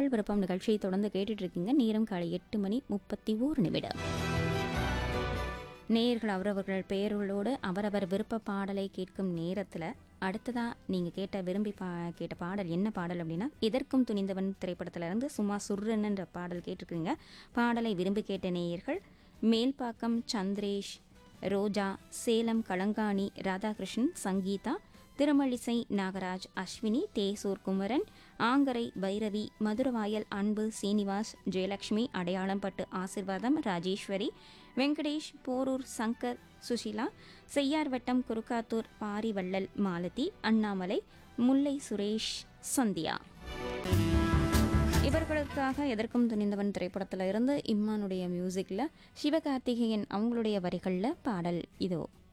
உங்கள் விருப்பம் நிகழ்ச்சியை தொடர்ந்து கேட்டுட்டு இருக்கீங்க நேரம் காலை எட்டு மணி முப்பத்தி ஓரு நிமிடம் நேயர்கள் அவரவர்கள் பெயர்களோடு அவரவர் விருப்ப பாடலை கேட்கும் நேரத்தில் அடுத்ததாக நீங்கள் கேட்ட விரும்பி பா கேட்ட பாடல் என்ன பாடல் அப்படின்னா எதற்கும் துணிந்தவன் திரைப்படத்துல இருந்து சும்மா சுர்ரன்ன்ற பாடல் கேட்டிருக்குங்க பாடலை விரும்பி கேட்ட நேயர்கள் மேல்பாக்கம் சந்திரேஷ் ரோஜா சேலம் களங்காணி ராதாகிருஷ்ணன் சங்கீதா திருமழிசை நாகராஜ் அஸ்வினி தேசூர் குமரன் ஆங்கரை பைரவி மதுரவாயல் அன்பு சீனிவாஸ் ஜெயலட்சுமி அடையாளம்பட்டு ஆசிர்வாதம் ராஜேஸ்வரி வெங்கடேஷ் போரூர் சங்கர் சுஷிலா செய்யார்வட்டம் குருக்காத்தூர் பாரிவள்ளல் மாலதி அண்ணாமலை முல்லை சுரேஷ் சந்தியா இவர்களுக்காக எதற்கும் துணிந்தவன் திரைப்படத்தில் இருந்து இம்மானுடைய மியூசிக்கில் சிவகார்த்திகேயன் அவங்களுடைய வரிகளில் பாடல் இதோ